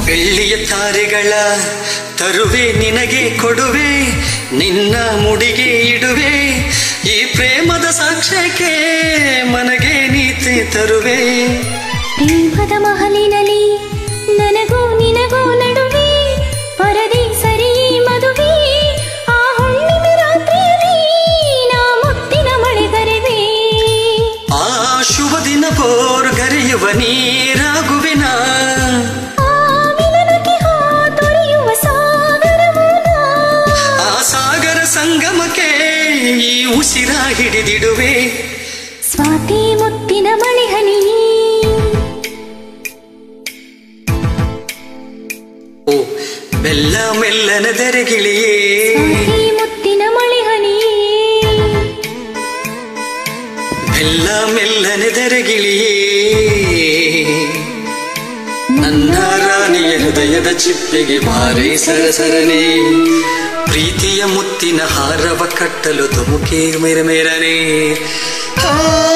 ಬೆಳ್ಳಿಯ ತಾರೆಗಳ ತರುವೆ ನಿನಗೆ ಕೊಡುವೆ ನಿನ್ನ ಮುಡಿಗೆ ಇಡುವೆ ಈ ಪ್ರೇಮದ ಸಾಕ್ಷ್ಯಕ್ಕೆ ಮನಗೆ ನೀತಿ ತರುವೆ ಪ್ರೇಮದ ಮಹಲಿನಲ್ಲಿ ನನಗೂ ನಿನಗೂ ನಡುವೆ ಪರದೆ ಸರಿ ಮದುವೆ ಆ ಹುಣ್ಣಿಮೆ ರಾತ್ರಿಯಲ್ಲಿ ನಾ ಮುತ್ತಿನ ಮಳೆ ಗರೆವೆ ಆ ಶುಭ ದಿನ ಬೋರ್ ಗರೆಯುವ ನೀರಾಗುವಿನ ಆ ಮಿಲನಕ್ಕೆ ಹಾತೊರೆಯುವ ಸಾಗರವು ನಾ. ಆ ಸಾಗರ ಸಂಗಮಕ್ಕೆ ಈ ಉಸಿರ ಹಿಡಿದಿಡುವೆ ಸ್ವಾತಿ ಮುತ್ತಿನ ಮಳೆ ಹನಿ ಓ ಮೆಲ್ಲ ಮೆಲ್ಲನ ದೆರೆಗಿಳಿಯೇ ಸ್ವಾತಿ ಮುತ್ತಿನ ಮಳೆ ಹನಿ ಮೆಲ್ಲ ಮೆಲ್ಲನೆ ದೆರೆಗಿಳಿಯೇ ನನ್ನ ರಾಣಿಯ ಹೃದಯದ ಚಿಪ್ಪೆಗೆ ಬಾರಿ ಸರಸರನೆ ಪ್ರೀತಿಯ ಮುತ್ತಿನ ಹಾರವ ಕಟ್ಟಲು ತುಮುಕೆ ಮೇರ ಮೇರನೆ ಆ